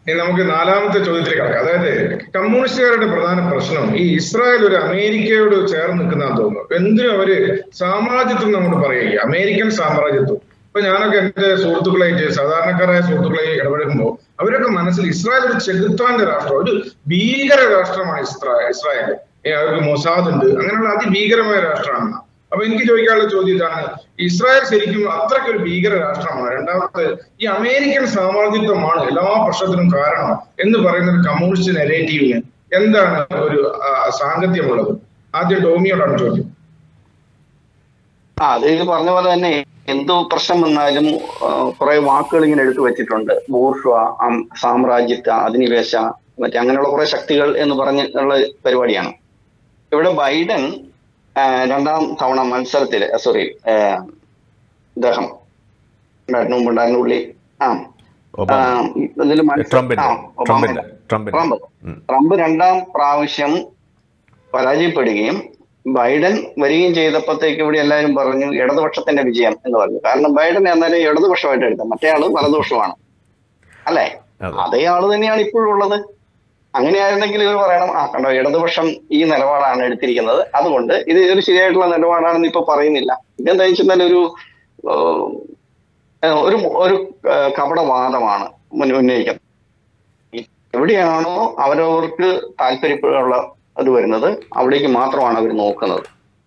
ഇനി നമുക്ക് നാലാമത്തെ ചോദ്യത്തിലേക്ക് കടക്കാം അതായത് കമ്മ്യൂണിസ്റ്റുകാരുടെ പ്രധാന പ്രശ്നം ഈ ഇസ്രായേൽ ഒരു അമേരിക്കയോട് ചേർന്ന് നിൽക്കുന്നതാന്ന് തോന്നുന്നു എന്തിനും അവര് സാമ്രാജ്യത്വം നമ്മോട് പറയുക അമേരിക്കൻ സാമ്രാജ്യത്വം ഇപ്പൊ ഞാനൊക്കെ എന്റെ സുഹൃത്തുക്കളായിട്ട് സാധാരണക്കാരായ സുഹൃത്തുക്കളായി ഇടപെടുമ്പോൾ അവരൊക്കെ മനസ്സിൽ ഇസ്രായേൽ ഒരു ചെകുത്താന്റെ രാഷ്ട്രം ഒരു ഭീകര രാഷ്ട്രമാണ് ഇസ്രായേൽ ഇസ്രായേൽ ഏ, അവർക്ക് മൊസാദ് ഉണ്ട് അങ്ങനെയുള്ള അതിഭീകരമായ രാഷ്ട്രമാണ് അപ്പൊ എനിക്ക് ചോദിക്കാനുള്ള ചോദ്യം ഇതാണ് ഇസ്രായേൽ ശരിക്കും അത്രയ്ക്ക് ഒരു ഭീകര രാഷ്ട്രമാണ് രണ്ടാമത് ഈ അമേരിക്കൻ സാമ്രാജ്യത്വമാണ് എല്ലാ പ്രശ്നത്തിനും കാരണം എന്ന് പറയുന്ന ഒരു കമ്മ്യൂണിസ്റ്റ് നെറേറ്റീവിന് എന്താണ് ഒരു ആ, സാങ്കത്യമുള്ളത് ആദ്യം ടോമിയോടാണ് ചോദ്യം ആ അത് ഇത് പറഞ്ഞ പോലെ തന്നെ എന്ത് പ്രശ്നം വന്നാലും കുറെ വാക്കുകൾ ഇങ്ങനെ എടുത്തു വെച്ചിട്ടുണ്ട് ബൂർഷ്വ അം- സാമ്രാജ്യത്വ അധിനിവേശ മറ്റേ അങ്ങനെയുള്ള കുറെ ശക്തികൾ എന്ന് പറഞ്ഞുള്ള പരിപാടിയാണ് ഇവിടെ ബൈഡൻ ആ, രണ്ടാം തവണ മത്സരത്തിൽ സോറി ഇദ്ദേഹം ഉണ്ടായിരുന്നു മുമ്പുണ്ടായിരുന്ന പുള്ളി ആ ഒബാമ ഇതിൽ മത്സരം ട്രംപിന്റെ ആ, ട്രംപിന്റെ ഒബാമയുടെ. ട്രംപിന്റെ ട്രംപ് ഉം. ട്രംപ് രണ്ടാം പ്രാവശ്യം പരാജയപ്പെടുകയും ബൈഡൻ വരികയും ചെയ്തപ്പോഴത്തേക്ക് ഇവിടെ എല്ലാവരും പറഞ്ഞു ഇടതുപക്ഷത്തിന്റെ വിജയം എന്ന് പറഞ്ഞു കാരണം ബൈഡൻ എന്നാലും ഇടതുപക്ഷമായിട്ട് എടുത്തത് മറ്റേ ആള് വലതുപക്ഷമാണ് അല്ലേ അതെ അതേ ആള് തന്നെയാണ് ഇപ്പോഴും ഉള്ളത് അങ്ങനെയായിരുന്നെങ്കിൽ ഇവർ പറയണം ആ കണ്ടോ ഇടതുപക്ഷം ഈ നിലപാടാണ് എടുത്തിരിക്കുന്നത് അതുകൊണ്ട് ഇത് ഒരു ശരിയായിട്ടുള്ള നിലപാടാണെന്ന് ഇപ്പൊ പറയുന്നില്ല ഇതെന്താ വെച്ചാൽ ഒരു ഏഹ്, ഒരു ഒരു ഏഹ്, കപടവാദമാണ് മുൻ- ഉന്നയിക്കുന്നത് എവിടെയാണോ അവരവർക്ക് താല്പര്യമുള്ള അത് വരുന്നത് അവിടേക്ക് മാത്രമാണ് അവർ നോക്കുന്നത്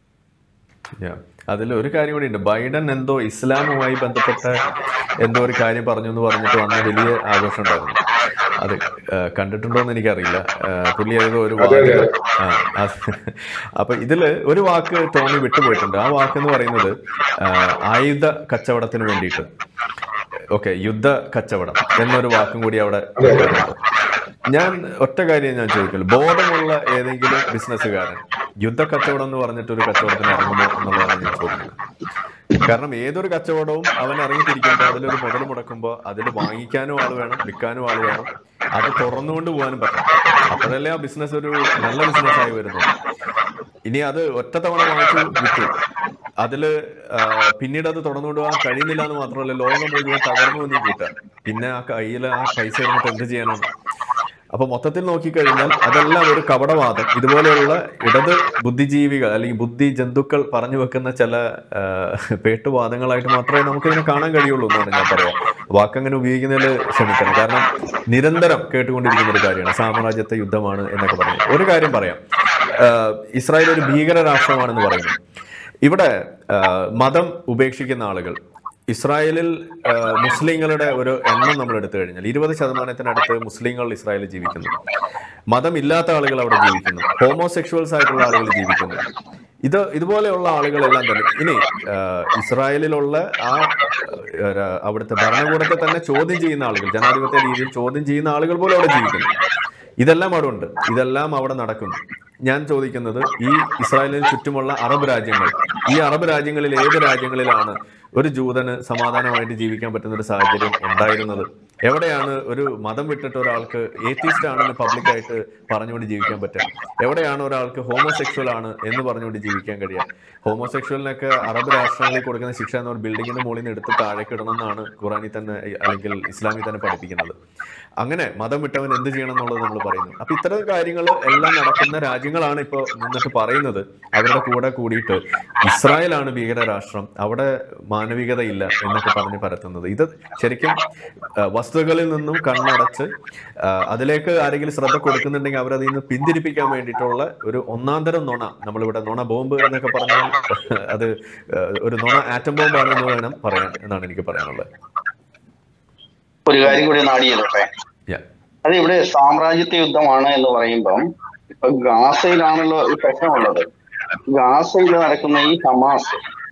അതിൽ ഒരു കാര്യം കൂടി ഉണ്ട് ബൈഡൻ എന്തോ ഇസ്ലാമുമായി ബന്ധപ്പെട്ട എന്തോ ഒരു കാര്യം പറഞ്ഞു എന്ന് പറഞ്ഞിട്ട് വന്ന വലിയ ആഘോഷം ഉണ്ടായിരുന്നു അത് ആ, കണ്ടിട്ടുണ്ടോ എന്ന് എനിക്കറിയില്ല ആ, പുള്ളി ഏതോ ഒരു അതെ, വാക്ക് അതെ. ആ അത് അപ്പൊ ഇതില് ഒരു വാക്ക് ടോമി വിട്ടുപോയിട്ടുണ്ട് ആ വാക്ക് എന്ന് പറയുന്നത് ആ, ആയുധ കച്ചവടത്തിന് വേണ്ടിയിട്ട് ഓക്കെ യുദ്ധ കച്ചവടം എന്നൊരു വാക്കും കൂടി അവിടെ വെക്കാറുണ്ട്. ഞാൻ ഒറ്റ കാര്യം ഞാൻ ചോദിക്കുള്ളൂ ബോധമുള്ള ഏതെങ്കിലും ബിസിനസ്സുകാരൻ യുദ്ധ കച്ചവടം എന്ന് പറഞ്ഞിട്ട് ഒരു കച്ചവടത്തിന് ഇറങ്ങുമോ എന്നുള്ളതാണ് ഞാൻ ചോദിക്കുന്നത് കാരണം ഏതൊരു കച്ചവടവും അവൻ ഇറങ്ങിത്തിരിക്കുമ്പോൾ അതിലൊരു മുതൽ മുടക്കുമ്പോൾ അതിൽ വാങ്ങിക്കാനും ആൾ വേണം വിൽക്കാനും ആൾ വേണം അത് തുറന്നുകൊണ്ട് പോകാനും പറ്റണം അപ്പോഴല്ലേ ആ ബിസിനസ് ഒരു നല്ല ബിസിനസ് ആയി വരുന്നത് ഇനി അത് ഒറ്റ തവണ വാങ്ങിച്ചു വിറ്റു അതില് ആ, പിന്നീട് അത് തുടർന്നുകൊണ്ട് പോകാൻ കഴിയുന്നില്ല എന്ന് മാത്രമല്ല ലോകം മുഴുവൻ തകർന്നു എന്ന് കൂട്ടാം പിന്നെ ആ കയ്യിൽ ആ പൈസ ഇരുന്നിട്ട് എന്ത് ചെയ്യാനാണ് അപ്പൊ മൊത്തത്തിൽ നോക്കിക്കഴിഞ്ഞാൽ അതെല്ലാം ഒരു കപടവാദം ഇതുപോലെയുള്ള ഇടത് ബുദ്ധിജീവികൾ അല്ലെങ്കിൽ ബുദ്ധി ജന്തുക്കൾ പറഞ്ഞു വെക്കുന്ന ചില ആ, പേട്ടുവാദങ്ങളായിട്ട് മാത്രമേ നമുക്ക് ഇതിനെ കാണാൻ കഴിയുള്ളൂ എന്നാണ് ഞാൻ പറയാം വാക്കങ്ങനെ ഉപയോഗിക്കുന്നതിൽ ക്ഷമിക്കണം കാരണം നിരന്തരം കേട്ടുകൊണ്ടിരിക്കുന്ന ഒരു കാര്യമാണ് സാമ്രാജ്യത്തെ യുദ്ധമാണ് എന്നൊക്കെ പറയുന്നത് ഒരു കാര്യം പറയാം ആ, ഇസ്രായേൽ ഒരു ഭീകര രാഷ്ട്രമാണെന്ന് പറയുന്നു ഇവിടെ ആ, മതം ഉപേക്ഷിക്കുന്ന ആളുകൾ ഇസ്രായേലിൽ ആ, മുസ്ലിങ്ങളുടെ ഒരു എണ്ണം നമ്മൾ എടുത്തു കഴിഞ്ഞാൽ ഇരുപത് ശതമാനത്തിനടുത്ത് മുസ്ലിങ്ങൾ ഇസ്രായേലിൽ ജീവിക്കുന്നു മതമില്ലാത്ത ആളുകൾ അവിടെ ജീവിക്കുന്നു ഹോമോസെക്ഷുവൽസ് ആയിട്ടുള്ള ആളുകൾ ജീവിക്കുന്നു ഇത് ഇതുപോലെയുള്ള ആളുകളെല്ലാം തന്നെ ഇനി ആ, ഇസ്രായേലിലുള്ള ആ ആ, അവിടുത്തെ ഭരണകൂടത്തെ തന്നെ ചോദ്യം ചെയ്യുന്ന ആളുകൾ ജനാധിപത്യ രീതിയിൽ ചോദ്യം ചെയ്യുന്ന ആളുകൾ പോലും അവിടെ ജീവിക്കുന്നു ഇതെല്ലാം അവിടെ ഉണ്ട് ഇതെല്ലാം അവിടെ നടക്കുന്നു ഞാൻ ചോദിക്കുന്നത് ഈ ഇസ്രായേലിന് ചുറ്റുമുള്ള അറബ് രാജ്യങ്ങൾ ഈ അറബ് രാജ്യങ്ങളിൽ ഏത് രാജ്യങ്ങളിലാണ് ഒരു ജൂതന് സമാധാനമായിട്ട് ജീവിക്കാൻ പറ്റുന്ന ഒരു സാഹചര്യം ഉണ്ടായിരുന്നത് എവിടെയാണ് ഒരു മതം വിട്ടിട്ട് ഒരാൾക്ക് ഏത്തിസ്റ്റ് ആണെന്ന് പബ്ലിക്കായിട്ട് പറഞ്ഞുകൊണ്ട് ജീവിക്കാൻ പറ്റുക എവിടെയാണ് ഒരാൾക്ക് ഹോമോസെക്ഷൽ ആണ് എന്ന് പറഞ്ഞുകൊണ്ട് ജീവിക്കാൻ കഴിയുക ഹോമോസെക്ഷലിനൊക്കെ അറബ് രാഷ്ട്രങ്ങളിൽ കൊടുക്കുന്ന ശിക്ഷ എന്ന് പറഞ്ഞാൽ ബിൽഡിങ്ങിന്റെ മുകളിൽ നിന്ന് എടുത്ത് താഴേക്ക് ഇടണം എന്നാണ് ഖുറാനിൽ തന്നെ അല്ലെങ്കിൽ ഇസ്ലാമിൽ തന്നെ പഠിപ്പിക്കുന്നത് അങ്ങനെ മതം വിട്ടവൻ എന്ത് ചെയ്യണം എന്നുള്ളത് നമ്മൾ പറയുന്നു അപ്പൊ ഇത്തരം കാര്യങ്ങൾ എല്ലാം നടക്കുന്ന രാജ്യങ്ങളാണ് ഇപ്പോൾ നിന്നിട്ട് പറയുന്നത് അവരുടെ കൂടെ കൂടിയിട്ട് ഇസ്രായേലാണ് ഭീകര രാഷ്ട്രം അവിടെ മാനവികതയില്ല എന്നൊക്കെ പറഞ്ഞ് പരത്തുന്നത് ഇത് ശരിക്കും ആ, വസ്തുക്കളിൽ നിന്നും കണ്ണടച്ച് ആ, അതിലേക്ക് ആരെങ്കിലും ശ്രദ്ധ കൊടുക്കുന്നുണ്ടെങ്കിൽ അവരതിൽ നിന്ന് പിന്തിരിപ്പിക്കാൻ വേണ്ടിയിട്ടുള്ള ഒരു ഒന്നാം തരം നുണ നമ്മളിവിടെ നുണ ബോംബ് എന്നൊക്കെ പറഞ്ഞാൽ അത് ആ, ഒരു നുണ ആറ്റം ബോംബാണ് എന്ന് വേണം പറയാൻ എന്നാണ് എനിക്ക് പറയാനുള്ളത് ഒരു കാര്യം കൂടി നാടി ചെയ്തോട്ടെ Yeah. അത് ഇവിടെ സാമ്രാജ്യത്വ യുദ്ധമാണ് എന്ന് പറയുമ്പം ഇപ്പൊ ഗാസയിലാണല്ലോ ഈ പ്രശ്നമുള്ളത് ഗാസയിൽ നടക്കുന്ന ഈ ഹമാസ്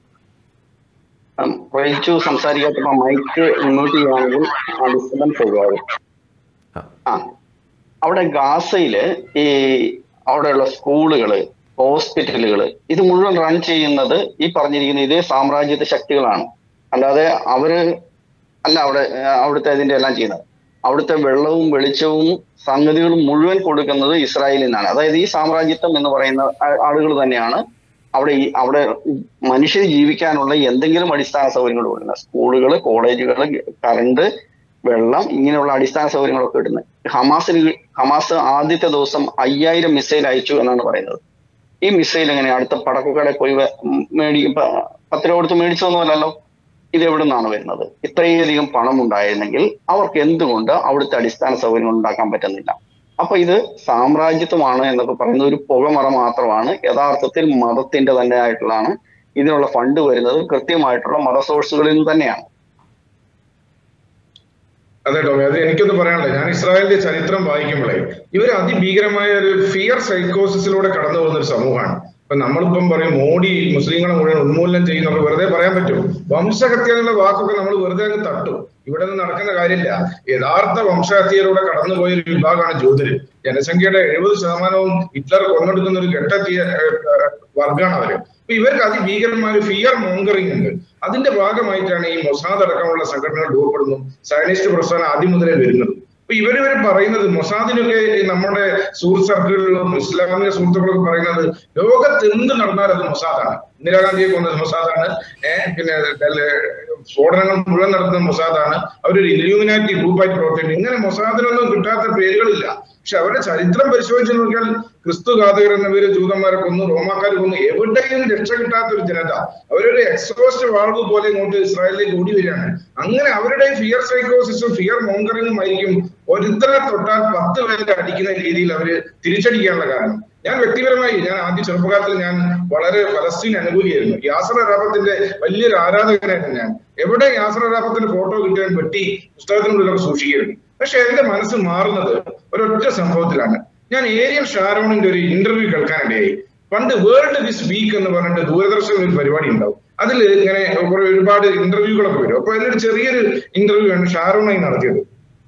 ഉം, റയിച്ചു സംസാരിക്കാത്തപ്പോ മൈക്ക് മുന്നോട്ട് ചെയ്യുകയാണെങ്കിൽ ആ ഡിസ്റ്റർബൻസ് ഒഴിവാകും ആ. ആ അവിടെ ഗാസയില് ഈ അവിടെയുള്ള സ്കൂളുകള് ഹോസ്പിറ്റലുകള് ഇത് മുഴുവൻ റൺ ചെയ്യുന്നത് ഈ പറഞ്ഞിരിക്കുന്ന ഇതേ സാമ്രാജ്യത്വ ശക്തികളാണ് അല്ലാതെ അവര് അല്ല അവിടെ ആ, അവിടുത്തെ ഇതിന്റെ എല്ലാം ചെയ്യുന്നത് അവിടുത്തെ വെള്ളവും വെളിച്ചവും സംഗതികളും മുഴുവൻ കൊടുക്കുന്നത് ഇസ്രായേലിൽ നിന്നാണ് അതായത് ഈ സാമ്രാജ്യത്വം എന്ന് പറയുന്ന ആളുകൾ തന്നെയാണ് അവിടെ ഈ അവിടെ മനുഷ്യർ ജീവിക്കാനുള്ള എന്തെങ്കിലും അടിസ്ഥാന സൗകര്യങ്ങൾ കൊടുക്കുന്നത് സ്കൂളുകൾ കോളേജുകൾ കറണ്ട് വെള്ളം ഇങ്ങനെയുള്ള അടിസ്ഥാന സൗകര്യങ്ങളൊക്കെ ഇടുന്നത് ഹമാസിന് ഹമാസ് ആദ്യത്തെ ദിവസം അയ്യായിരം മിസൈൽ അയച്ചു എന്നാണ് പറയുന്നത് ഈ മിസൈൽ എങ്ങനെ അടുത്ത പടക്കക്കടയിൽ പോയി വേ- ഉം മേടി പ- പത്ത് രൂപ കൊടുത്ത് മേടിച്ചതൊന്നുമല്ലല്ലോ ഇത് എവിടെ നിന്നാണ് വരുന്നത് ഇത്രയധികം പണം ഉണ്ടായിരുന്നെങ്കിൽ അവർക്ക് എന്തുകൊണ്ട് അവിടുത്തെ അടിസ്ഥാന സൗകര്യങ്ങൾ ഉണ്ടാക്കാൻ പറ്റുന്നില്ല അപ്പൊ ഇത് സാമ്രാജ്യത്വമാണ് എന്നൊക്കെ പറയുന്ന ഒരു പുകമറ മാത്രമാണ് യഥാർത്ഥത്തിൽ മതത്തിന്റെ തന്നെ ആയിട്ടുള്ളതാണ് ഇതിനുള്ള ഫണ്ട് വരുന്നത് കൃത്യമായിട്ടുള്ള മത സോഴ്സുകളിൽ നിന്ന് തന്നെയാണ് അതെ ടോമി അത് എനിക്കൊന്ന് പറയാനുള്ളത് ഞാൻ ഇസ്രായേലിന്റെ ചരിത്രം വായിക്കുമ്പോഴേ ഇവർ അതിഭീകരമായ ഒരു ഫിയർ സൈക്കോസിസിലൂടെ കടന്നു പോകുന്ന ഒരു സമൂഹമാണ് ഇപ്പൊ നമ്മളിപ്പം പറയും മോഡി മുസ്ലിങ്ങളെ മുഴുവൻ ഉന്മൂലനം ചെയ്യുന്നൊക്കെ വെറുതെ പറയാൻ പറ്റും വംശഹത്യ എന്നുള്ള വാക്കൊക്കെ നമ്മൾ വെറുതെ അങ്ങ് തട്ടും ഇവിടെ നിന്ന് നടക്കുന്ന കാര്യമില്ല യഥാർത്ഥ വംശഹത്യയിലൂടെ കടന്നുപോയ ഒരു വിഭാഗമാണ് ജ്യോതിര് ജനസംഖ്യയുടെ എഴുപത് ശതമാനവും ഹിറ്റ്ലർ കൊന്നെടുക്കുന്ന ഒരു ഘട്ടത്തിയ വർഗമാണ് അവര് അപ്പൊ ഇവർക്ക് അതിഭീകരമായ ഒരു ഫിയർ മോങ്കറിംഗ് ഉണ്ട് അതിന്റെ ഭാഗമായിട്ടാണ് ഈ മൊസാദ് അടക്കമുള്ള സംഘടനകൾ രൂപപ്പെടുന്നു സയനിസ്റ്റ് പ്രസ്ഥാനം ആദ്യം മുതലേ വരുന്നത് അപ്പൊ ഇവര് ഇവര് പറയുന്നത് മൊസാദിനൊക്കെ ഈ നമ്മുടെ സുഹൃത്ത് സർക്കിളുകളും ഇസ്ലാമിക സുഹൃത്തുക്കളൊക്കെ പറയുന്നത് ലോകത്ത് എന്ത് നടന്നാലും അത് മൊസാദാണ് ഇന്ദിരാഗാന്ധിയെ കൊന്നത് മൊസാദാണ് ഏഹ് പിന്നെ ഡൽഹി സ്ഫോടനങ്ങൾ മുഴുവൻ നടത്തുന്ന മൊസാദാണ് അവരൊരു ഇല്യൂമിനാറ്റി ഗ്രൂപ്പായിട്ട് പ്രവർത്തിക്കുന്നു ഇങ്ങനെ മൊസാദിനൊന്നും കിട്ടാത്ത പേരുകളില്ല പക്ഷെ അവരുടെ ചരിത്രം പരിശോധിച്ച് നോക്കിയാൽ ക്രിസ്തു ഘാതകർ എന്ന പേര് ജൂതന്മാരെ കൊന്നു റോമാക്കാർ കൊന്നു എവിടെയും രക്ഷ കിട്ടാത്ത ഒരു ജനത അവരൊരു എക്സോസ്റ്റ് വാൾവ് പോലെ ഇങ്ങോട്ട് ഇസ്രായേലിലേക്ക് ഓടി വരികയാണ് അങ്ങനെ അവരുടെ ഫിയർ സൈക്കോസിസും ഫിയർ മോങ്കറിങ്ങും ആയിരിക്കും ഒരുത്തരെ തൊട്ടാൽ പത്ത് പേരെ അടിക്കുന്ന രീതിയിൽ അവര് തിരിച്ചടിക്കാനുള്ള കാരണം ഞാൻ വ്യക്തിപരമായി ഞാൻ ആദ്യ ചെറുപ്പകാലത്തിൽ ഞാൻ വളരെ ഫലസ്തീൻ അനുകൂലിയായിരുന്നു യാസർ അറാഫത്തിന്റെ വലിയൊരു ആരാധകനായിരുന്നു ഞാൻ എവിടെ യാസർ അറാഫത്തിന്റെ ഫോട്ടോ കിട്ടിയാൽ വെട്ടി പുസ്തകത്തിനുള്ളിലൊക്കെ സൂക്ഷിക്കുകയായിരുന്നു പക്ഷെ എന്റെ മനസ്സ് മാറുന്നത് ഒരൊറ്റ സംഭവത്തിലാണ് ഞാൻ ഏരിയൻ ഷാരോണിന്റെ ഒരു ഇന്റർവ്യൂ കേൾക്കാനിടയായി പണ്ട് വേൾഡ് ദിസ് വീക്ക് എന്ന് പറഞ്ഞിട്ട് ദൂരദർശനിൽ ഒരു പരിപാടി ഉണ്ടാവും അതിൽ ഇങ്ങനെ കുറെ ഒരുപാട് ഇന്റർവ്യൂകളൊക്കെ വരും അപ്പൊ അതിലൊരു ചെറിയൊരു ഇന്റർവ്യൂ ആണ് ഷാരോണായി നടത്തിയത്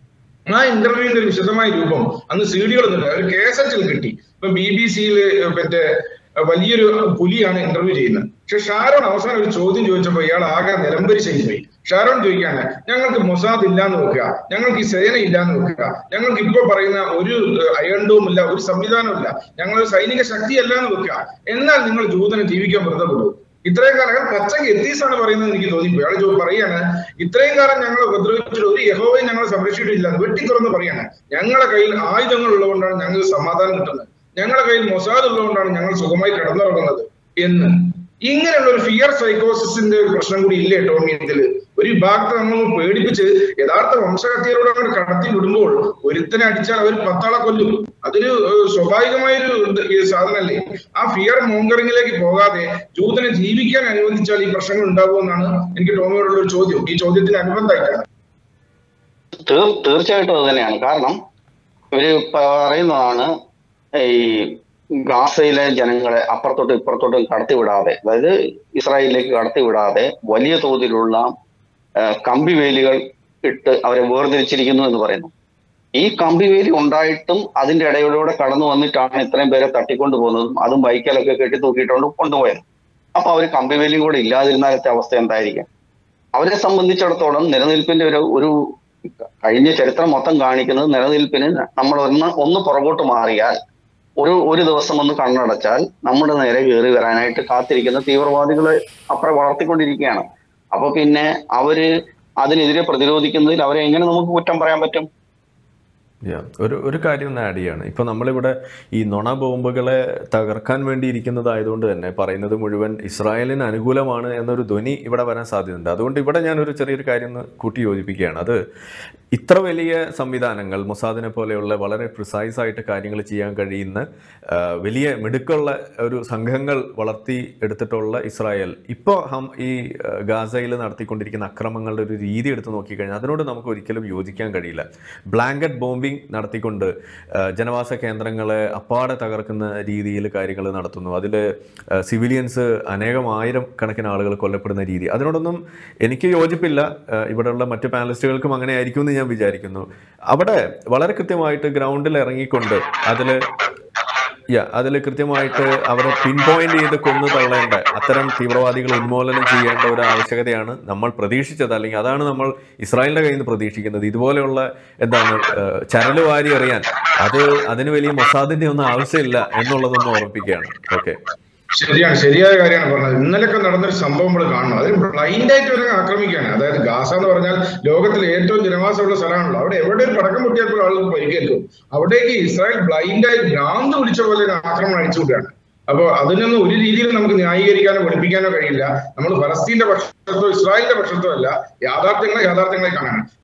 ആ ഇന്റർവ്യൂവിന്റെ ഒരു വിശദമായ രൂപം അന്ന് സി ഡികളൊന്നുമില്ല ഒരു കേസറ്റിൽ കിട്ടി ഇപ്പൊ ബി ബി സിയിൽ മറ്റേ വലിയൊരു പുലിയാണ് ഇന്റർവ്യൂ ചെയ്യുന്നത് പക്ഷെ ഷാരോൺ അവസാനം ഒരു ചോദ്യം ചോദിച്ചപ്പോ ഇയാൾ ആകെ നിലംപരിശയിൽ പോയി ഷാരോൺ ചോദിക്കാണ് ഞങ്ങൾക്ക് മൊസാദ് ഇല്ലാന്ന് വെക്കുക ഞങ്ങൾക്ക് ഈ സേന ഇല്ലാന്ന് വെക്കുക ഞങ്ങൾക്ക് ഇപ്പൊ പറയുന്ന ഒരു അയണ്ടവും ഇല്ല ഒരു സംവിധാനവും ഇല്ല ഞങ്ങൾ സൈനിക ശക്തി അല്ലാന്ന് വെക്കുക എന്നാൽ നിങ്ങൾ ജൂതനെ ജീവിക്കാൻ വെറുതെ വിടും ഇത്രയും കാലം അയാൾ പച്ചക്ക് എത്തീസാണ് പറയുന്നത് എനിക്ക് തോന്നിപ്പോയി അയാൾ ചോ- പറയാണ് ഇത്രയും കാലം ഞങ്ങൾ ഉപദ്രവിച്ചിട്ട് ഒരു യഹോവയും ഞങ്ങളെ സംരക്ഷിച്ചിട്ടില്ല വെട്ടി തുറന്ന് പറയാണ് ഞങ്ങളുടെ കയ്യിൽ ആയുധങ്ങൾ ഉള്ളതുകൊണ്ടാണ് ഞങ്ങൾക്ക് സമാധാനം കിട്ടുന്നത് ഞങ്ങളുടെ കയ്യിൽ മൊസാദ് ഉള്ളതുകൊണ്ടാണ് ഞങ്ങൾ സുഖമായി കിടന്നുറങ്ങുന്നത് എന്ന് ഇങ്ങനെയുള്ള ഒരു ഫിയർ സൈക്കോസിന്റെ ഒരു പ്രശ്നം കൂടി ഇല്ലേ ടോമി ഇതില് ഒരു വിഭാഗത്തെ നമ്മൾ പേടിപ്പിച്ച് യഥാർത്ഥ വംശഹത്യയിലൂടെ അങ്ങോട്ട് കടത്തി വിടുമ്പോൾ ഒരുത്തനെ അടിച്ചാൽ അവർ പത്താളെ കൊല്ലും അതൊരു ഏഹ്, സ്വാഭാവികമായൊരു ഇത് ഈ സാധനമല്ലേ ആ ഫിയർ മോങ്കറിംഗിലേക്ക് പോകാതെ ജൂതനെ ജീവിക്കാൻ അനുവദിച്ചാൽ ഈ പ്രശ്നങ്ങൾ ഉണ്ടാകുമെന്നാണ് എനിക്ക് ടോമിയോടുള്ള ഒരു ചോദ്യം ഈ ചോദ്യത്തിന് അനുബന്ധമായിട്ടാണ് തീർ തീർച്ചയായിട്ടും അത് തന്നെയാണ് കാരണം ഇവര് പറയുന്നതാണ് ഈ ഗാസയിലെ ജനങ്ങളെ അപ്പുറത്തോട്ടും ഇപ്പുറത്തോട്ടും കടത്തിവിടാതെ അതായത് ഇസ്രായേലിലേക്ക് കടത്തിവിടാതെ വലിയ തോതിലുള്ള ആ, കമ്പിവേലികൾ ഇട്ട് അവരെ വേർതിരിച്ചിരിക്കുന്നു എന്ന് പറയുന്നു ഈ കമ്പിവേലി ഉണ്ടായിട്ടും അതിന്റെ ഇടയിലൂടെ കടന്നു വന്നിട്ടാണ് ഇത്രയും പേരെ തട്ടിക്കൊണ്ടു പോകുന്നതും അതും ബൈക്കിലൊക്കെ കെട്ടി തൂക്കിയിട്ടുണ്ട് കൊണ്ടുപോയത് അപ്പൊ അവർ കമ്പിവേലിയും കൂടെ ഇല്ലാതിരുന്നാലത്തെ അവസ്ഥ എന്തായിരിക്കും അവരെ സംബന്ധിച്ചിടത്തോളം നിലനിൽപ്പിന്റെ ഒരു ഒരു കഴിഞ്ഞ ചരിത്രം മൊത്തം കാണിക്കുന്നത് നിലനിൽപ്പിന് നമ്മൾ ഒന്ന് ഒന്ന് പുറകോട്ട് മാറിയാൽ ഒരു ഒരു ദിവസം ഒന്ന് കണ്ണടച്ചാൽ നമ്മുടെ നേരെ കയറി വരാനായിട്ട് കാത്തിരിക്കുന്ന തീവ്രവാദികളെ അപ്പുറം വളർത്തിക്കൊണ്ടിരിക്കുകയാണ് അപ്പൊ പിന്നെ അവര് അതിനെതിരെ പ്രതിരോധിക്കുന്നതിൽ അവരെ എങ്ങനെ നമുക്ക് കുറ്റം പറയാൻ പറ്റും Yeah. ഒരു ഒരു കാര്യം ഒന്ന് ആഡ് ചെയ്യാണ് ഇപ്പോൾ നമ്മളിവിടെ ഈ നുണ ബോംബുകളെ തകർക്കാൻ വേണ്ടി ഇരിക്കുന്നതായതുകൊണ്ട് തന്നെ പറയുന്നത് മുഴുവൻ ഇസ്രായേലിന് അനുകൂലമാണ് എന്നൊരു ധ്വനി ഇവിടെ വരാൻ സാധ്യതയുണ്ട് അതുകൊണ്ട് ഇവിടെ ഞാനൊരു ചെറിയൊരു കാര്യം ഒന്ന് കൂട്ടി യോജിപ്പിക്കുകയാണ് അത് ഇത്ര വലിയ സംവിധാനങ്ങൾ മൊസാദിനെ പോലെയുള്ള വളരെ പ്രിസൈസ് ആയിട്ട് കാര്യങ്ങൾ ചെയ്യാൻ കഴിയുന്ന ആ, വലിയ മിടുക്കുള്ള ഒരു സംഘങ്ങൾ വളർത്തി എടുത്തിട്ടുള്ള ഇസ്രായേൽ ഇപ്പോൾ ഹം ഈ ആ, ഗാസയിൽ നടത്തിക്കൊണ്ടിരിക്കുന്ന അക്രമങ്ങളുടെ ഒരു രീതി എടുത്ത് നോക്കിക്കഴിഞ്ഞാൽ അതിനോട് നമുക്ക് ഒരിക്കലും യോജിക്കാൻ കഴിയില്ല ബ്ലാങ്കറ്റ് ബോംബിംഗ് നടത്തിക്കൊണ്ട് ആ, ജനവാസ കേന്ദ്രങ്ങളെ അപ്പാടെ തകർക്കുന്ന രീതിയിൽ കാര്യങ്ങൾ നടത്തുന്നു അതിൽ സിവിലിയൻസ് അനേകം ആയിരം കണക്കിന് ആളുകൾ കൊല്ലപ്പെടുന്ന രീതി അതിനോടൊന്നും എനിക്ക് യോജിപ്പില്ല ആ, ഇവിടെയുള്ള മറ്റ് പാനലിസ്റ്റുകൾക്കും അങ്ങനെ ആയിരിക്കും എന്ന് ഞാൻ വിചാരിക്കുന്നു അവിടെ വളരെ കൃത്യമായിട്ട് ഗ്രൗണ്ടിൽ ഇറങ്ങിക്കൊണ്ട് അതിൽ യാ അതിൽ കൃത്യമായിട്ട് അവരെ പിൻ പോയിന്റ് ചെയ്ത് കൊന്നു തള്ളേണ്ട അത്തരം തീവ്രവാദികൾ ഉന്മൂലനം ചെയ്യേണ്ട ഒരു ആവശ്യകതയാണ് നമ്മൾ പ്രതീക്ഷിച്ചത് അല്ലെങ്കിൽ അതാണ് നമ്മൾ ഇസ്രായേലിന്റെ കയ്യിൽ നിന്ന് പ്രതീക്ഷിക്കുന്നത് ഇതുപോലെയുള്ള എന്താണ് ഏഹ്, ചരല് വാരി എറിയാൻ അത് അതിന് വലിയ മൊസാദിന്റെ ഒന്നും ആവശ്യമില്ല എന്നുള്ളതൊന്ന് ഓർമ്മിപ്പിക്കുകയാണ് ഓക്കെ ശരിയാണ് ശരിയായ കാര്യമാണ് പറഞ്ഞത് ഇന്നലെയൊക്കെ നടന്നൊരു സംഭവം നമ്മൾ കാണണം അതിന് ബ്ലൈൻഡ് ആയിട്ട് വരെ ആക്രമിക്കുകയാണ് അതായത് ഗാസ എന്ന് പറഞ്ഞാൽ ലോകത്തിലെ ഏറ്റവും ജനവാസമുള്ള സ്ഥലമാണല്ലോ അവിടെ എവിടെ ഒരു പടക്കം പൊട്ടിയപ്പോൾ ആളുകൾ പരിക്കേൽക്കും അവിടേക്ക് ഇസ്രായേൽ ബ്ലൈൻഡായി ഭ്രാന്ത് വിളിച്ച പോലെ ഒരു ആക്രമണം അഴിച്ചുവിടുകയാണ് അപ്പൊ അതിനൊന്നും ഒരു രീതിയിൽ നമുക്ക് ന്യായീകരിക്കാനോ പഠിപ്പിക്കാനോ കഴിയില്ല നമ്മൾ ഫലസ്തീന്റെ പക്ഷത്തോ ഇസ്രായേലിന്റെ പക്ഷത്തോ അല്ല യാഥാർത്ഥ്യങ്ങളെ യാഥാർത്ഥ്യങ്ങളെ കാണാൻ